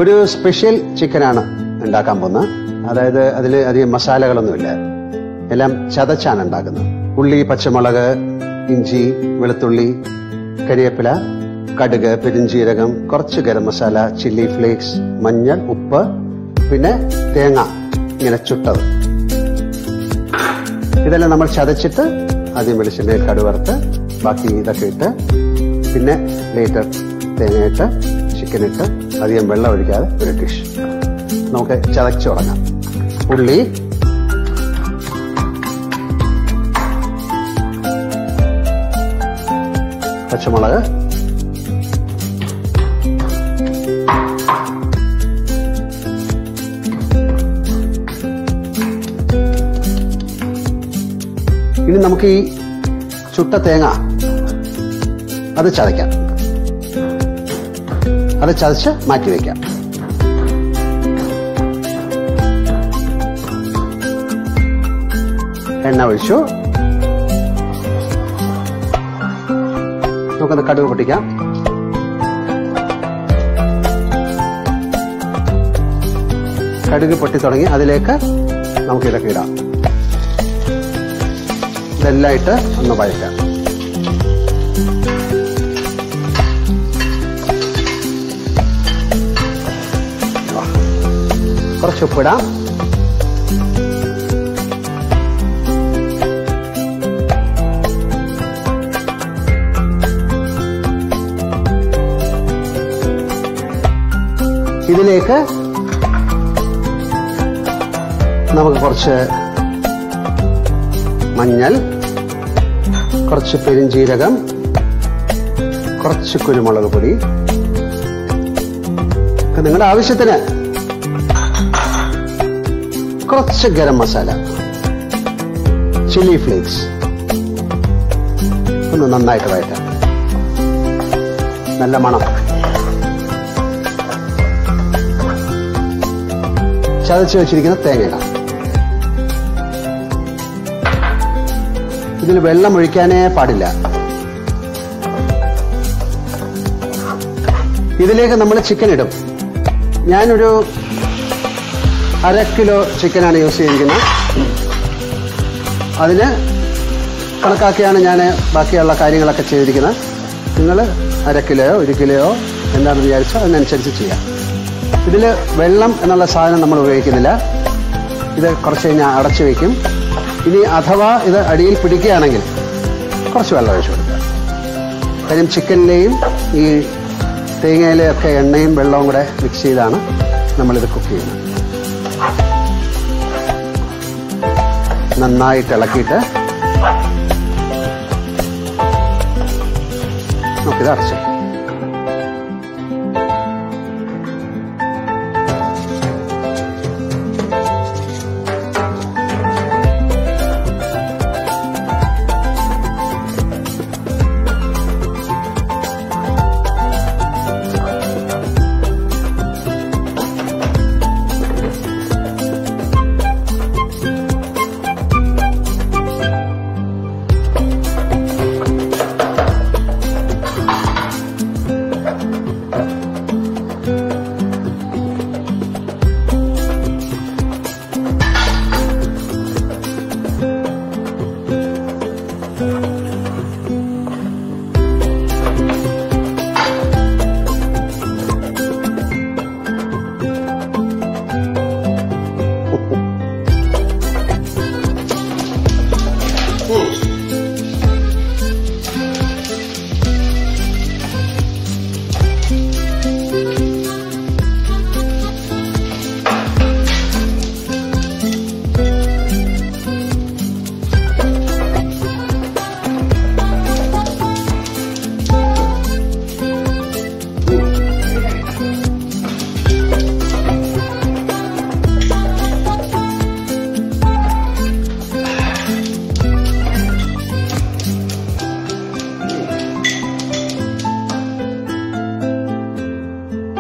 ഒരു സ്പെഷ്യൽ ചിക്കനാണ് ഉണ്ടാക്കാൻ പോകുന്നത് അതായത് അതിൽ അധികം മസാലകളൊന്നുമില്ല എല്ലാം ചതച്ചാണ് ഉണ്ടാക്കുന്നത് ഉള്ളി പച്ചമുളക് ഇഞ്ചി വെളുത്തുള്ളി കരിവേപ്പില കടുക് പെരിഞ്ചീരകം കുറച്ച് ഗരം മസാല ചില്ലി ഫ്ലേക്സ് മഞ്ഞൾ ഉപ്പ് പിന്നെ തേങ്ങ ഇങ്ങനെ ചുട്ടത് ഇതെല്ലാം നമ്മൾ ചതച്ചിട്ട് ആദ്യം വെളിച്ചെണ്ണയിൽ കടുവറുത്ത് ബാക്കി ഇതൊക്കെ ഇട്ട് പിന്നെ ലേറ്റർ തേങ്ങയിട്ട് ചിക്കൻ ഇട്ട് അധികം വെള്ളം ഒഴിക്കാതെ ഒരു ഡിഷ് നമുക്ക് ചതച്ചു തുടങ്ങാം ഉള്ളി പച്ചമുളക് ഇനി നമുക്ക് ഈ ചുട്ട തേങ്ങ അത് ചതയ്ക്കാം അത് ചതച്ച് മാറ്റി വയ്ക്കാം എണ്ണ ഒഴിച്ചു നമുക്കത് കടുക് പൊട്ടിക്കാം കടുക് പൊട്ടി തുടങ്ങി അതിലേക്ക് നമുക്ക് ഇതൊക്കെ ഇടാം ഇതെല്ലാം ഇട്ട് ഒന്ന് വഴറ്റാം കുറച്ച് ഉപ്പിടാം ഇതിലേക്ക് നമുക്ക് കുറച്ച് മഞ്ഞൾ കുറച്ച് പെരിഞ്ചീരകം കുറച്ച് കുരുമുളക് പൊടി ഒക്കെ നിങ്ങളുടെ ആവശ്യത്തിന് കുറച്ച് ഗരം മസാല ചില്ലി ഫ്ലേക്സ് ഒന്ന് നന്നായിട്ട് വയറ്റാം നല്ല മണം ചതച്ച് വെച്ചിരിക്കുന്ന തേങ്ങ ഇടാം ഇതിൽ വെള്ളം ഒഴിക്കാനേ പാടില്ല ഇതിലേക്ക് നമ്മൾ ചിക്കൻ ഇടും ഞാനൊരു അര കിലോ ചിക്കനാണ് യൂസ് ചെയ്തിരിക്കുന്നത് അതിന് കണക്കാക്കിയാണ് ഞാൻ ബാക്കിയുള്ള കാര്യങ്ങളൊക്കെ ചെയ്തിരിക്കുന്നത് നിങ്ങൾ അര കിലോയോ ഒരു കിലോയോ എന്താണെന്ന് വിചാരിച്ചോ അതിനനുസരിച്ച് ചെയ്യാം ഇതിൽ വെള്ളം എന്നുള്ള സാധനം നമ്മൾ ഉപയോഗിക്കുന്നില്ല ഇത് കുറച്ച് കഴിഞ്ഞാൽ അടച്ചു വയ്ക്കും ഇനി അഥവാ ഇത് അടിയിൽ പിടിക്കുകയാണെങ്കിൽ കുറച്ച് വെള്ളം ഒഴിച്ചു കൊടുക്കുക കാര്യം ചിക്കനിലെയും ഈ തേങ്ങയിലെയും ഒക്കെ എണ്ണയും വെള്ളവും കൂടെ മിക്സ് ചെയ്താണ് നമ്മളിത് കുക്ക് ചെയ്യുന്നത് നന്നായിട്ട് ഇളക്കിയിട്ട് നമുക്കിത് അടച്ചു വയ്ക്കാം.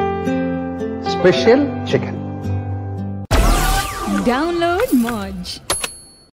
Special chicken Download Moj.